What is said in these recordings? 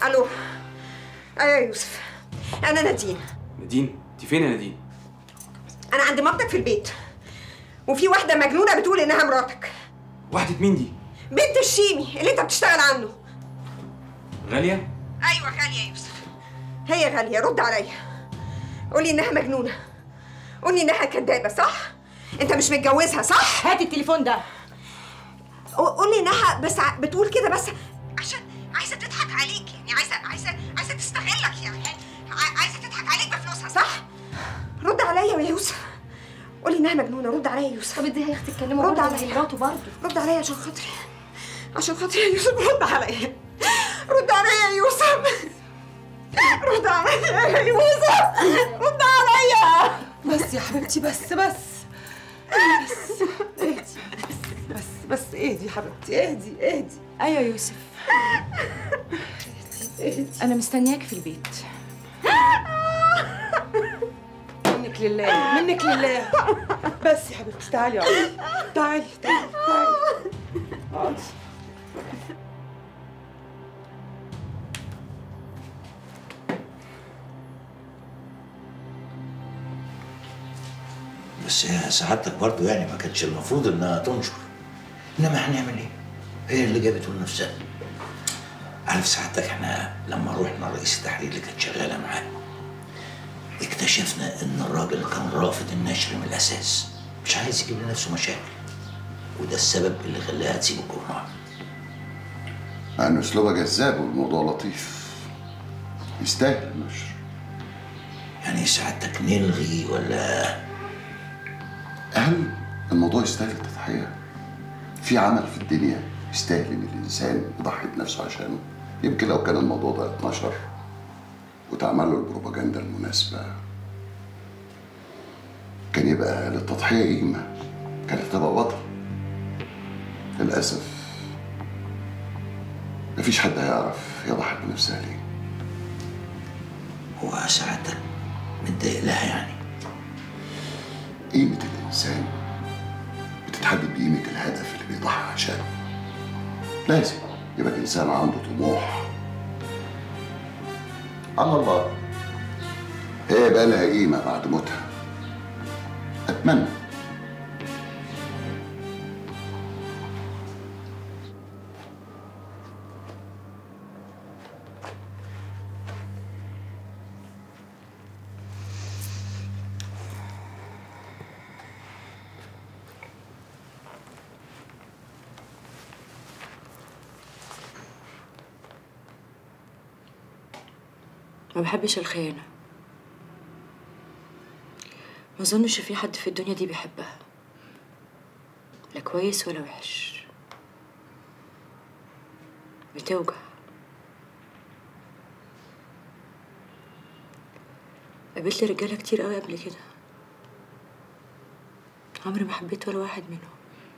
الو ايوه يا يوسف انا نادين نادين انت فين يا نادين انا عند مامتك في البيت وفي واحده مجنونه بتقول انها مراتك واحده مين دي بنت الشيمي اللي انت بتشتغل عنه غاليه ايوه غاليه يا يوسف هي غاليه رد عليا قولي انها مجنونه قولي انها كدابه صح انت مش متجوزها صح هات التليفون ده قولي انها بس ع- بتقول كده بس عشان عايزه تضحك عليك يعني عايزه عايزه عايزه تستغلك يعني ع- عايزه تضحك عليك بفلوسها صح رد عليا يا يوسف قولي انها مجنونه رد عليا يا يوسف طب اديها يا اختي اتكلموا رد برضه عليا. زي مراته برضه رد عليا عشان خاطري عشان خاطري يا يوسف رد عليا رد عليا يا يوسف رد عليا يا يوسف رد عليا بس يا حبيبتي بس بس بس اهدي بس بس اهدي يا حبيبتي اهدي اهدي ايوه يا يوسف اهدي انا مستنياك في البيت منك لله منك لله بس يا حبيبتي تعالي اقعدي تعالي تعالي تعالي اقعدي بس هي سعادتك برضه يعني ما كانتش المفروض انها تنشر انما هنعمل ايه؟ هي اللي جابته لنفسها عارف سعادتك احنا لما روحنا رئيس التحرير اللي كانت شغاله معاه اكتشفنا ان الراجل كان رافض النشر من الاساس مش عايز يجيب لنفسه مشاكل وده السبب اللي خلاها تسيب الجورنال مع ان اسلوبها جذاب والموضوع لطيف يستاهل النشر يعني سعادتك نلغي ولا هل الموضوع يستاهل التضحية؟ في عمل في الدنيا يستاهل ان الانسان يضحي بنفسه عشانه يمكن لو كان الموضوع ده اتنشر وتعمل له البروباجندا المناسبة كان يبقى للتضحية قيمة كانت هتبقى بطل للأسف مفيش حد هيعرف يضحي بنفسها ليه هو سعادتك متضايق لها يعني قيمة الإنسان بتتحدد بقيمة الهدف اللي بيضحي عشانه لازم يبقى الإنسان عنده طموح على الله هي بقى لها قيمة بعد موتها أتمنى ما بحبش الخيانة ما اظنش في حد في الدنيا دي بيحبها لا كويس ولا وحش بتوجع قابلت رجالة كتير قوي قبل كده عمري ما حبيت ولا واحد منهم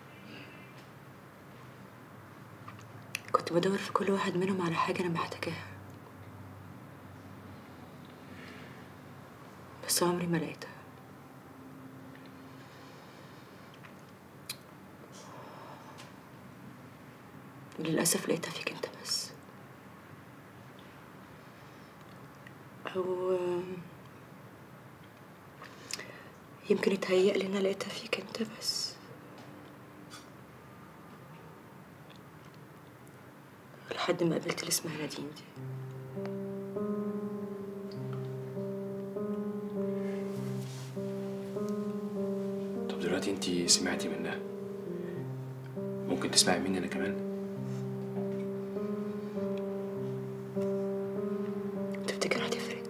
كنت بدور في كل واحد منهم على حاجة أنا محتاجاها بس عمري ما لقيتها للأسف لقيتها فيك أنت بس أو يمكن اتهيألي إن أنا لقيتها فيك أنت بس لحد ما قابلت اللي اسمها نادين دي طب دلوقتي انت سمعتي منها ممكن تسمعي مني انا كمان تفتكر هتفرق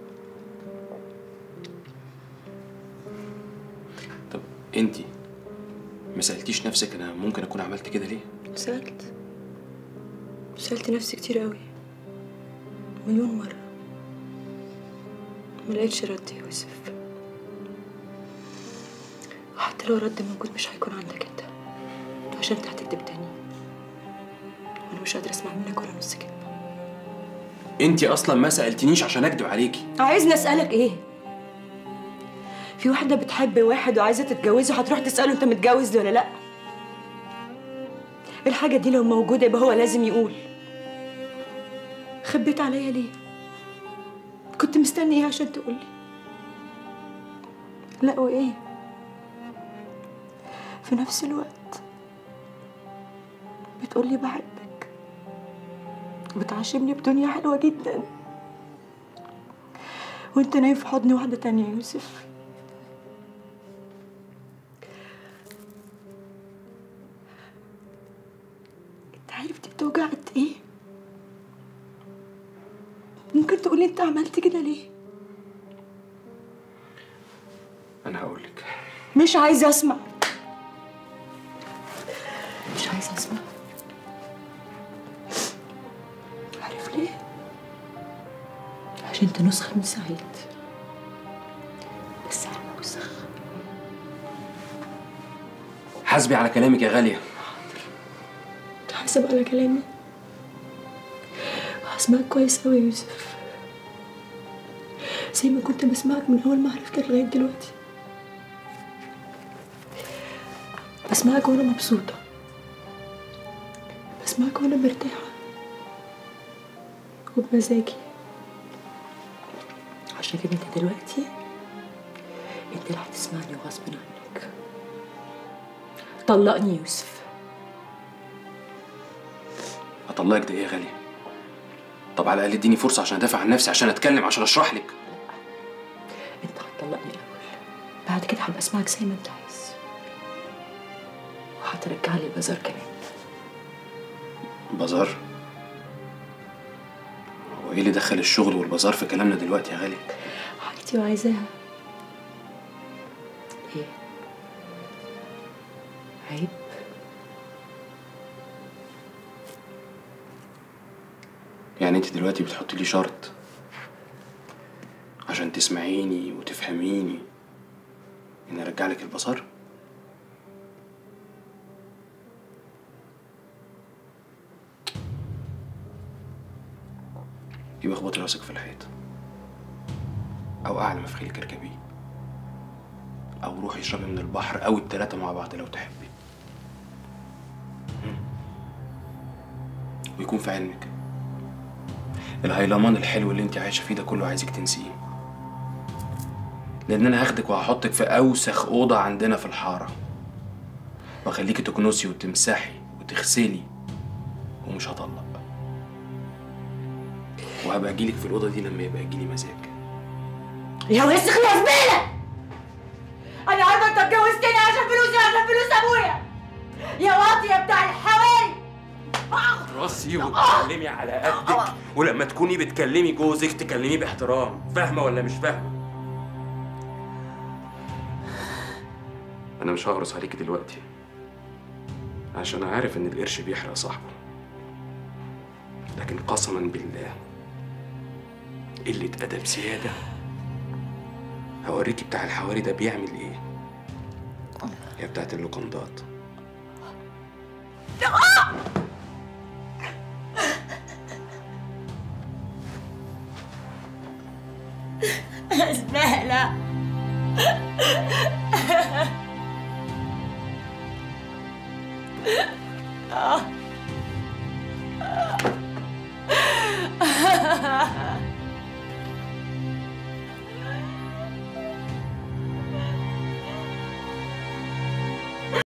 طب انت ما سالتيش نفسك انا ممكن اكون عملت كده ليه سألت سألت نفسي كتير قوي مليون مرة ما لقيتش رد يا يوسف حتى لو رد موجود مش هيكون عندك انت عشان انت هتكدب تاني وانا مش قادرة اسمع منك ولا نص كلمة انت اصلا ما سالتنيش عشان اكدب عليكي عايزني اسألك ايه؟ في واحدة بتحب واحد وعايزة تتجوزه هتروح تسأله انت متجوز ولا لأ؟ الحاجة دي لو موجودة يبقى هو لازم يقول خبيت عليا ليه كنت مستني ايه عشان تقولي لا وايه في نفس الوقت بتقولي بحبك بتعاشمني بدنيا حلوة جدا وانت نايم في حضن واحدة تانية يا يوسف انت عارف دي بتوجع قد ايه ممكن تقولي انت عملت كده ليه انا هقول لك مش عايزة اسمع مش عايزة اسمع عارف ليه؟ عشان انت نسخة من سعيد بس على وسخ حاسبي على كلامك يا غاليه تحاسب على كلامي وهسمعك كويس أوي يا يوسف زي ما كنت بسمعك من أول ما عرفتك لغاية دلوقتي بسمعك وأنا مبسوطة بسمعك وأنا مرتاحة وبمزاجي عشان كده انت دلوقتي انت اللي هتسمعني غصب عنك طلقني يوسف اطلقك ده ايه يا غاليه طب على الاقل اديني فرصه عشان ادافع عن نفسي عشان اتكلم عشان اشرح لك انت هتطلقني الاول بعد كده هبقى اسمعك زي ما انت عايز وهترجع لي البازار كمان بازار هو ايه اللي دخل الشغل والبازار في كلامنا دلوقتي يا غاليه حاجتي وعايزاها ايه عيب يعني انت دلوقتي بتحطي لي شرط عشان تسمعيني وتفهميني ان ارجع لك البصر يبقى اخبطي راسك في الحيط او اعلى مفخيلك اركبيه او روحي اشربي من البحر او التلاتة مع بعض لو تحبي مم. ويكون في علمك الهيلمان الحلو اللي انت عايشه فيه ده كله عايزك تنسيه لان انا هاخدك وهحطك في اوسخ اوضه عندنا في الحاره واخليكي تكنسي وتمسحي وتغسلي ومش هطلق وهبقى اجيلك في الاوضه دي لما يبقى يجيلي مزاج يا وسخ يا زبالة أنا عارفة أنت اتجوزتني عشان فلوسي عشان فلوس أبويا يا واطية بتاع الحواري راسي وتكلمي على قدك ولما تكوني بتكلمي جوزك تكلميه باحترام فاهمه ولا مش فاهمه انا مش هقرص عليكي دلوقتي عشان عارف ان القرش بيحرق صاحبه لكن قسما بالله قلة أدب زيادة هوريكي بتاع الحواري ده بيعمل ايه يا بتاعت اللوكندات زبالة